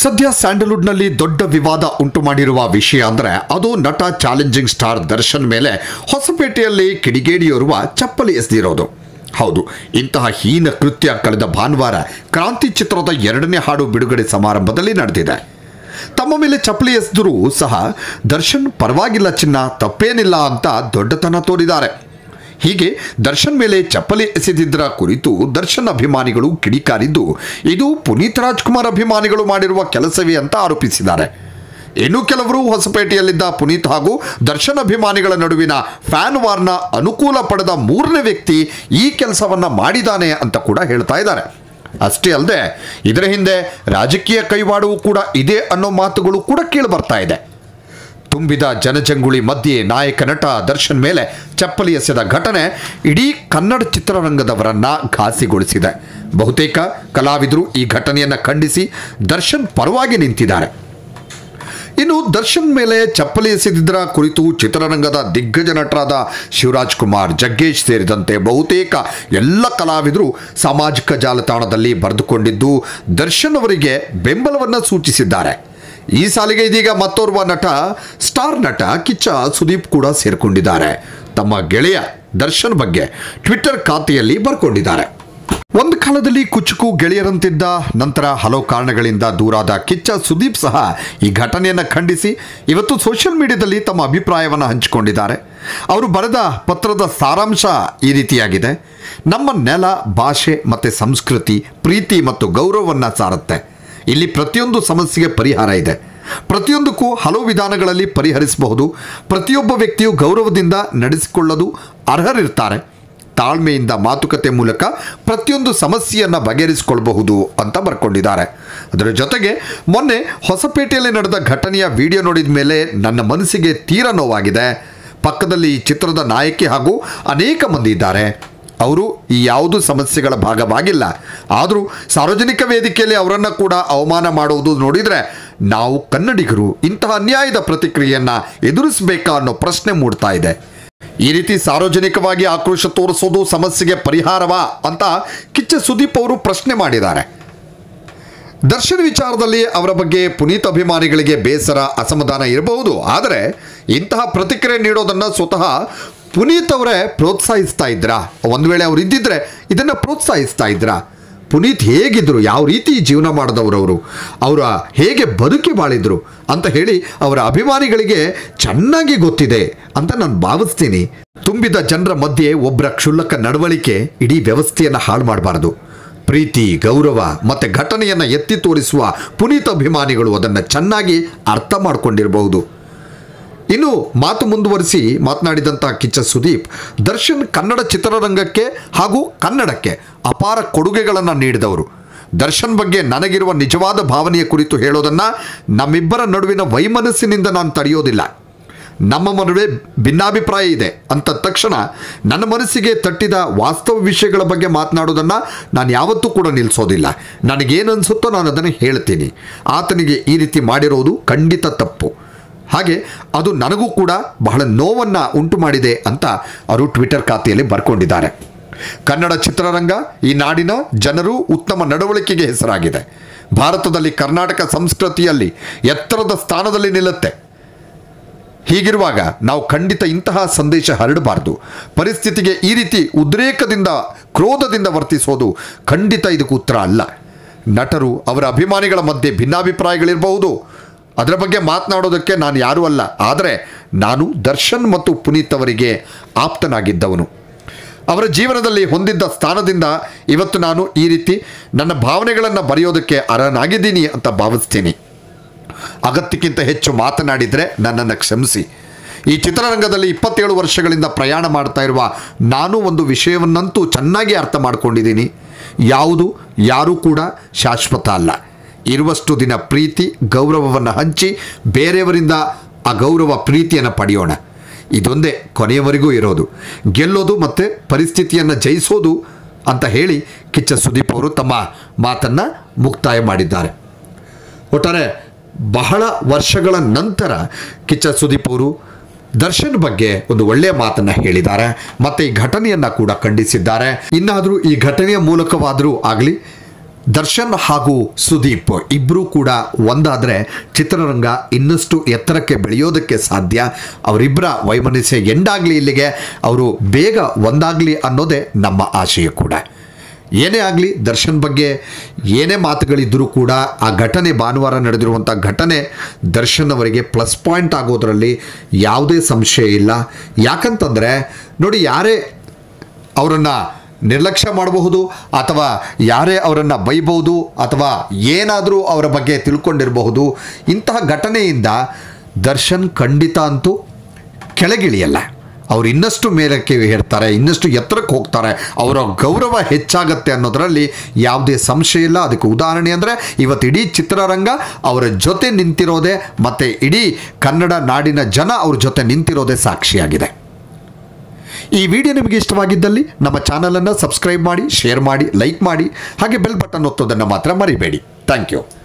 ಸದ್ಯ ಸ್ಯಾಂಡಲ್ವುಡ್ನಲ್ಲಿ ದೊಡ್ಡ ವಿವಾದ ಉಂಟು ಮಾಡಿರುವ ವಿಷಯ ಅಂದರೆ ಅದು ನಟ ಚಾಲೆಂಜಿಂಗ್ ಸ್ಟಾರ್ ದರ್ಶನ್ ಮೇಲೆ ಹೊಸಪೇಟೆಯಲ್ಲಿ ಕಿಡಿಗೇಡಿಯೋರ್ವ ಚಪ್ಪಲಿ ಎಸೆದಿರೋದು ಹೌದು ಇಂತಹ ಹೀನ ಕೃತ್ಯ ಕಳೆದ ಭಾನುವಾರ ಕ್ರಾಂತಿ ಚಿತ್ರದ ಎರಡನೇ ಹಾಡು ಬಿಡುಗಡೆ ಸಮಾರಂಭದಲ್ಲಿ ನಡೆದಿದೆ ತಮ್ಮ ಮೇಲೆ ಚಪ್ಪಲಿ ಎಸೆದರೂ ಸಹ ದರ್ಶನ್ ಪರವಾಗಿಲ್ಲ ಚಿನ್ನ ತಪ್ಪೇನಿಲ್ಲ ಅಂತ ದೊಡ್ಡತನ ತೋರಿದ್ದಾರೆ ಹೀಗೆ ದರ್ಶನ್ ಮೇಲೆ ಚಪ್ಪಲಿ ಎಸೆದಿದ್ದರ ಕುರಿತು ದರ್ಶನ್ ಅಭಿಮಾನಿಗಳು ಕಿಡಿಕಾರಿದ್ದು ಇದು ಪುನೀತ್ ರಾಜ್ಕುಮಾರ್ ಅಭಿಮಾನಿಗಳು ಮಾಡಿರುವ ಕೆಲಸವೇ ಅಂತ ಆರೋಪಿಸಿದ್ದಾರೆ ಇನ್ನು ಕೆಲವರು ಹೊಸಪೇಟೆಯಲ್ಲಿದ್ದ ಪುನೀತ್ ಹಾಗೂ ದರ್ಶನ್ ಅಭಿಮಾನಿಗಳ ನಡುವಿನ ಫ್ಯಾನ್ ವಾರ್ನ ಅನುಕೂಲ ಪಡೆದ ಮೂರನೇ ವ್ಯಕ್ತಿ ಈ ಕೆಲಸವನ್ನ ಮಾಡಿದಾನೆ ಅಂತ ಕೂಡ ಹೇಳ್ತಾ ಇದ್ದಾರೆ ಅಷ್ಟೇ ಅಲ್ಲದೆ ಇದರ ಹಿಂದೆ ರಾಜಕೀಯ ಕೈವಾಡವೂ ಕೂಡ ಇದೆ ಅನ್ನೋ ಮಾತುಗಳು ಕೂಡ ಕೇಳಿ ಬರ್ತಾ ಇದೆ ತುಂಬಿದ ಜನಜಂಗುಳಿ ಮಧ್ಯೆ ನಾಯಕ ನಟ ದರ್ಶನ್ ಮೇಲೆ ಚಪ್ಪಲಿ ಎಸೆದ ಘಟನೆ ಇಡೀ ಕನ್ನಡ ಚಿತ್ರರಂಗದವರನ್ನ ಘಾಸಿಗೊಳಿಸಿದೆ ಬಹುತೇಕ ಕಲಾವಿದರು ಈ ಘಟನೆಯನ್ನು ಖಂಡಿಸಿ ದರ್ಶನ್ ಪರವಾಗಿ ನಿಂತಿದ್ದಾರೆ ಇನ್ನು ದರ್ಶನ್ ಮೇಲೆ ಚಪ್ಪಲಿ ಎಸೆದಿದ್ದರ ಕುರಿತು ಚಿತ್ರರಂಗದ ದಿಗ್ಗಜ ನಟರಾದ ಶಿವರಾಜ್ ಕುಮಾರ್ ಜಗ್ಗೇಶ್ ಸೇರಿದಂತೆ ಬಹುತೇಕ ಎಲ್ಲ ಕಲಾವಿದರು ಸಾಮಾಜಿಕ ಜಾಲತಾಣದಲ್ಲಿ ಬರೆದುಕೊಂಡಿದ್ದು ದರ್ಶನ್ ಅವರಿಗೆ ಬೆಂಬಲವನ್ನು ಸೂಚಿಸಿದ್ದಾರೆ ಈ ಸಾಲಿಗೆ ಇದೀಗ ಮತ್ತೋರ್ವ ನಟ ಸ್ಟಾರ್ ನಟ ಕಿಚ್ಚ ಸುದೀಪ್ ಕೂಡ ಸೇರಿಕೊಂಡಿದ್ದಾರೆ ತಮ್ಮ ಗೆಳೆಯ ದರ್ಶನ್ ಬಗ್ಗೆ ಟ್ವಿಟ್ಟರ್ ಖಾತೆಯಲ್ಲಿ ಬರ್ಕೊಂಡಿದ್ದಾರೆ ಒಂದು ಕಾಲದಲ್ಲಿ ಕುಚುಕು ಗೆಳೆಯರಂತಿದ್ದ ನಂತರ ಹಲವು ಕಾರಣಗಳಿಂದ ದೂರಾದ ಕಿಚ್ಚ ಸುದೀಪ್ ಸಹ ಈ ಘಟನೆಯನ್ನು ಖಂಡಿಸಿ ಇವತ್ತು ಸೋಷಿಯಲ್ ಮೀಡಿಯಾದಲ್ಲಿ ತಮ್ಮ ಅಭಿಪ್ರಾಯವನ್ನು ಹಂಚಿಕೊಂಡಿದ್ದಾರೆ ಅವರು ಬರೆದ ಪತ್ರದ ಸಾರಾಂಶ ಈ ರೀತಿಯಾಗಿದೆ ನಮ್ಮ ನೆಲ ಭಾಷೆ ಮತ್ತು ಸಂಸ್ಕೃತಿ ಪ್ರೀತಿ ಮತ್ತು ಗೌರವವನ್ನು ಸಾರುತ್ತೆ ಇಲ್ಲಿ ಪ್ರತಿಯೊಂದು ಸಮಸ್ಯೆಗೆ ಪರಿಹಾರ ಇದೆ ಪ್ರತಿಯೊಂದಕ್ಕೂ ಹಲವು ವಿಧಾನಗಳಲ್ಲಿ ಪರಿಹರಿಸಬಹುದು ಪ್ರತಿಯೊಬ್ಬ ವ್ಯಕ್ತಿಯು ಗೌರವದಿಂದ ನಡೆಸಿಕೊಳ್ಳಲು ಅರ್ಹರಿರ್ತಾರೆ ತಾಳ್ಮೆಯಿಂದ ಮಾತುಕತೆ ಮೂಲಕ ಪ್ರತಿಯೊಂದು ಸಮಸ್ಯೆಯನ್ನು ಬಗೆಹರಿಸಿಕೊಳ್ಳಬಹುದು ಅಂತ ಬರ್ಕೊಂಡಿದ್ದಾರೆ ಅದರ ಜೊತೆಗೆ ಮೊನ್ನೆ ಹೊಸಪೇಟೆಯಲ್ಲಿ ನಡೆದ ಘಟನೆಯ ವಿಡಿಯೋ ನೋಡಿದ ಮೇಲೆ ನನ್ನ ಮನಸ್ಸಿಗೆ ತೀರ ನೋವಾಗಿದೆ ಪಕ್ಕದಲ್ಲಿ ಈ ಚಿತ್ರದ ನಾಯಕಿ ಹಾಗೂ ಅನೇಕ ಮಂದಿ ಇದ್ದಾರೆ ಅವರು ಈ ಯಾವುದೂ ಸಮಸ್ಯೆಗಳ ಭಾಗವಾಗಿಲ್ಲ ಆದರೂ ಸಾರ್ವಜನಿಕ ವೇದಿಕೆಯಲ್ಲಿ ಅವರನ್ನು ಕೂಡ ಅವಮಾನ ಮಾಡುವುದು ನೋಡಿದರೆ ನಾವು ಕನ್ನಡಿಗರು ಇಂತಹ ಅನ್ಯಾಯದ ಪ್ರತಿಕ್ರಿಯೆಯನ್ನು ಎದುರಿಸಬೇಕಾ ಅನ್ನೋ ಪ್ರಶ್ನೆ ಮೂಡ್ತಾ ಇದೆ ಈ ರೀತಿ ಸಾರ್ವಜನಿಕವಾಗಿ ಆಕ್ರೋಶ ತೋರಿಸೋದು ಸಮಸ್ಯೆಗೆ ಪರಿಹಾರವಾ ಅಂತ ಕಿಚ್ಚ ಸುದೀಪ್ ಅವರು ಪ್ರಶ್ನೆ ಮಾಡಿದ್ದಾರೆ ದರ್ಶನ್ ವಿಚಾರದಲ್ಲಿ ಅವರ ಬಗ್ಗೆ ಪುನೀತ್ ಅಭಿಮಾನಿಗಳಿಗೆ ಬೇಸರ ಅಸಮಾಧಾನ ಇರಬಹುದು ಆದರೆ ಇಂತಹ ಪ್ರತಿಕ್ರಿಯೆ ನೀಡೋದನ್ನು ಸ್ವತಃ ಪುನೀತ್ ಅವರೇ ಪ್ರೋತ್ಸಾಹಿಸ್ತಾ ಇದ್ರಾ ಒಂದು ವೇಳೆ ಅವ್ರು ಇದ್ದಿದ್ರೆ ಇದನ್ನು ಪ್ರೋತ್ಸಾಹಿಸ್ತಾ ಇದ್ರಾ ಪುನೀತ್ ಹೇಗಿದ್ರು ಯಾವ ರೀತಿ ಜೀವನ ಮಾಡಿದವರವರು ಅವರ ಹೇಗೆ ಬದುಕಿ ಬಾಳಿದ್ರು ಅಂತ ಹೇಳಿ ಅವರ ಅಭಿಮಾನಿಗಳಿಗೆ ಚೆನ್ನಾಗಿ ಗೊತ್ತಿದೆ ಅಂತ ನಾನು ಭಾವಿಸ್ತೀನಿ ತುಂಬಿದ ಜನರ ಮಧ್ಯೆ ಒಬ್ಬರ ಕ್ಷುಲ್ಲಕ ನಡವಳಿಕೆ ಇಡೀ ವ್ಯವಸ್ಥೆಯನ್ನು ಹಾಳು ಮಾಡಬಾರ್ದು ಪ್ರೀತಿ ಗೌರವ ಮತ್ತು ಘಟನೆಯನ್ನು ಎತ್ತಿ ತೋರಿಸುವ ಪುನೀತ್ ಅಭಿಮಾನಿಗಳು ಅದನ್ನು ಚೆನ್ನಾಗಿ ಅರ್ಥ ಮಾಡಿಕೊಂಡಿರಬಹುದು ಇನ್ನು ಮಾತು ಮುಂದುವರಿಸಿ ಮಾತನಾಡಿದಂಥ ಕಿಚ್ಚ ಸುದೀಪ್ ದರ್ಶನ್ ಕನ್ನಡ ಚಿತ್ರರಂಗಕ್ಕೆ ಹಾಗೂ ಕನ್ನಡಕ್ಕೆ ಅಪಾರ ಕೊಡುಗೆಗಳನ್ನು ನೀಡಿದವರು ದರ್ಶನ್ ಬಗ್ಗೆ ನನಗಿರುವ ನಿಜವಾದ ಭಾವನೆಯ ಕುರಿತು ಹೇಳೋದನ್ನು ನಮ್ಮಿಬ್ಬರ ನಡುವಿನ ವೈಮನಸ್ಸಿನಿಂದ ನಾನು ತಡೆಯೋದಿಲ್ಲ ನಮ್ಮ ನಡುವೆ ಭಿನ್ನಾಭಿಪ್ರಾಯ ಇದೆ ಅಂತ ತಕ್ಷಣ ನನ್ನ ಮನಸ್ಸಿಗೆ ತಟ್ಟಿದ ವಾಸ್ತವ ವಿಷಯಗಳ ಬಗ್ಗೆ ಮಾತನಾಡೋದನ್ನು ನಾನು ಯಾವತ್ತೂ ಕೂಡ ನಿಲ್ಲಿಸೋದಿಲ್ಲ ನನಗೇನು ಅನಿಸುತ್ತೋ ನಾನು ಅದನ್ನು ಹೇಳ್ತೀನಿ ಆತನಿಗೆ ಈ ರೀತಿ ಮಾಡಿರೋದು ಖಂಡಿತ ತಪ್ಪು ಹಾಗೆ ಅದು ನನಗೂ ಕೂಡ ಬಹಳ ನೋವನ್ನು ಉಂಟು ಮಾಡಿದೆ ಅಂತ ಅವರು ಟ್ವಿಟರ್ ಖಾತೆಯಲ್ಲಿ ಬರ್ಕೊಂಡಿದ್ದಾರೆ ಕನ್ನಡ ಚಿತ್ರರಂಗ ಈ ನಾಡಿನ ಜನರು ಉತ್ತಮ ನಡವಳಿಕೆಗೆ ಹೆಸರಾಗಿದೆ ಭಾರತದಲ್ಲಿ ಕರ್ನಾಟಕ ಸಂಸ್ಕೃತಿಯಲ್ಲಿ ಎತ್ತರದ ಸ್ಥಾನದಲ್ಲಿ ನಿಲ್ಲುತ್ತೆ ಹೀಗಿರುವಾಗ ನಾವು ಖಂಡಿತ ಇಂತಹ ಸಂದೇಶ ಹರಡಬಾರ್ದು ಪರಿಸ್ಥಿತಿಗೆ ಈ ರೀತಿ ಉದ್ರೇಕದಿಂದ ಕ್ರೋಧದಿಂದ ವರ್ತಿಸೋದು ಖಂಡಿತ ಇದಕ್ಕೆ ಉತ್ತರ ಅಲ್ಲ ನಟರು ಅವರ ಅಭಿಮಾನಿಗಳ ಮಧ್ಯೆ ಭಿನ್ನಾಭಿಪ್ರಾಯಗಳಿರಬಹುದು ಅದರ ಬಗ್ಗೆ ಮಾತನಾಡೋದಕ್ಕೆ ನಾನು ಯಾರೂ ಅಲ್ಲ ಆದರೆ ನಾನು ದರ್ಶನ್ ಮತ್ತು ಪುನೀತ್ ಅವರಿಗೆ ಆಪ್ತನಾಗಿದ್ದವನು ಅವರ ಜೀವನದಲ್ಲಿ ಹೊಂದಿದ್ದ ಸ್ಥಾನದಿಂದ ಇವತ್ತು ನಾನು ಈ ರೀತಿ ನನ್ನ ಭಾವನೆಗಳನ್ನು ಬರೆಯೋದಕ್ಕೆ ಅರ್ಹನಾಗಿದ್ದೀನಿ ಅಂತ ಭಾವಿಸ್ತೀನಿ ಅಗತ್ಯಕ್ಕಿಂತ ಹೆಚ್ಚು ಮಾತನಾಡಿದರೆ ನನ್ನನ್ನು ಕ್ಷಮಿಸಿ ಈ ಚಿತ್ರರಂಗದಲ್ಲಿ ಇಪ್ಪತ್ತೇಳು ವರ್ಷಗಳಿಂದ ಪ್ರಯಾಣ ಮಾಡ್ತಾ ಇರುವ ನಾನು ಒಂದು ವಿಷಯವನ್ನಂತೂ ಚೆನ್ನಾಗಿ ಅರ್ಥ ಮಾಡ್ಕೊಂಡಿದ್ದೀನಿ ಯಾವುದು ಯಾರೂ ಕೂಡ ಶಾಶ್ವತ ಅಲ್ಲ ಇರುವಷ್ಟು ದಿನ ಪ್ರೀತಿ ಗೌರವವನ್ನು ಹಂಚಿ ಬೇರೆಯವರಿಂದ ಆ ಗೌರವ ಪ್ರೀತಿಯನ್ನು ಪಡೆಯೋಣ ಇದೊಂದೇ ಕೊನೆಯವರೆಗೂ ಇರೋದು ಗೆಲ್ಲೋದು ಮತ್ತು ಪರಿಸ್ಥಿತಿಯನ್ನು ಜಯಿಸೋದು ಅಂತ ಹೇಳಿ ಕಿಚ್ಚ ಸುದೀಪ್ ಅವರು ತಮ್ಮ ಮಾತನ್ನು ಮುಕ್ತಾಯ ಮಾಡಿದ್ದಾರೆ ಒಟ್ಟಾರೆ ಬಹಳ ವರ್ಷಗಳ ನಂತರ ಕಿಚ್ಚ ಸುದೀಪ್ ಅವರು ದರ್ಶನ್ ಬಗ್ಗೆ ಒಂದು ಒಳ್ಳೆಯ ಮಾತನ್ನ ಹೇಳಿದ್ದಾರೆ ಮತ್ತೆ ಈ ಘಟನೆಯನ್ನ ಕೂಡ ಖಂಡಿಸಿದ್ದಾರೆ ಇನ್ನಾದರೂ ಈ ಘಟನೆಯ ಮೂಲಕವಾದರೂ ಆಗಲಿ ದರ್ಶನ್ ಹಾಗೂ ಸುದೀಪ್ ಇಬ್ಬರೂ ಕೂಡ ಒಂದಾದರೆ ಚಿತ್ರರಂಗ ಇನ್ನಷ್ಟು ಎತ್ತರಕ್ಕೆ ಬೆಳೆಯೋದಕ್ಕೆ ಸಾಧ್ಯ ಅವರಿಬ್ಬರ ವೈಮನಸ್ಯ ಎಂಡಾಗಲಿ ಇಲ್ಲಿಗೆ ಅವರು ಬೇಗ ಒಂದಾಗಲಿ ಅನ್ನೋದೇ ನಮ್ಮ ಆಶಯ ಕೂಡ ಏನೇ ಆಗಲಿ ದರ್ಶನ್ ಬಗ್ಗೆ ಏನೇ ಮಾತುಗಳಿದ್ದರೂ ಕೂಡ ಆ ಘಟನೆ ಭಾನುವಾರ ನಡೆದಿರುವಂಥ ಘಟನೆ ದರ್ಶನ್ ಅವರಿಗೆ ಪ್ಲಸ್ ಪಾಯಿಂಟ್ ಆಗೋದರಲ್ಲಿ ಯಾವುದೇ ಸಂಶಯ ಇಲ್ಲ ಯಾಕಂತಂದರೆ ನೋಡಿ ಯಾರೇ ಅವರನ್ನು ನಿರ್ಲಕ್ಷ್ಯ ಮಾಡಬಹುದು ಅಥವಾ ಯಾರೇ ಅವರನ್ನು ಬೈಬಹುದು ಅಥವಾ ಏನಾದರೂ ಅವರ ಬಗ್ಗೆ ತಿಳ್ಕೊಂಡಿರಬಹುದು ಇಂತಹ ಘಟನೆಯಿಂದ ದರ್ಶನ್ ಖಂಡಿತ ಅಂತೂ ಕೆಳಗಿಳಿಯಲ್ಲ ಅವ್ರು ಇನ್ನಷ್ಟು ಮೇಲಕ್ಕೆ ಏರ್ತಾರೆ ಇನ್ನಷ್ಟು ಎತ್ತರಕ್ಕೆ ಹೋಗ್ತಾರೆ ಅವರ ಗೌರವ ಹೆಚ್ಚಾಗತ್ತೆ ಅನ್ನೋದರಲ್ಲಿ ಯಾವುದೇ ಸಂಶಯ ಇಲ್ಲ ಅದಕ್ಕೆ ಉದಾಹರಣೆ ಅಂದರೆ ಇವತ್ತು ಇಡೀ ಚಿತ್ರರಂಗ ಅವರ ಜೊತೆ ನಿಂತಿರೋದೇ ಮತ್ತು ಇಡೀ ಕನ್ನಡ ನಾಡಿನ ಜನ ಅವ್ರ ಜೊತೆ ನಿಂತಿರೋದೇ ಸಾಕ್ಷಿಯಾಗಿದೆ ಈ ವಿಡಿಯೋ ನಿಮಗೆ ಇಷ್ಟವಾಗಿದ್ದಲ್ಲಿ ನಮ್ಮ ಚಾನಲನ್ನು ಸಬ್ಸ್ಕ್ರೈಬ್ ಮಾಡಿ ಶೇರ್ ಮಾಡಿ ಲೈಕ್ ಮಾಡಿ ಹಾಗೆ ಬೆಲ್ ಬಟನ್ ಒತ್ತೋದನ್ನು ಮಾತ್ರ ಮರಿಬೇಡಿ ಥ್ಯಾಂಕ್ ಯು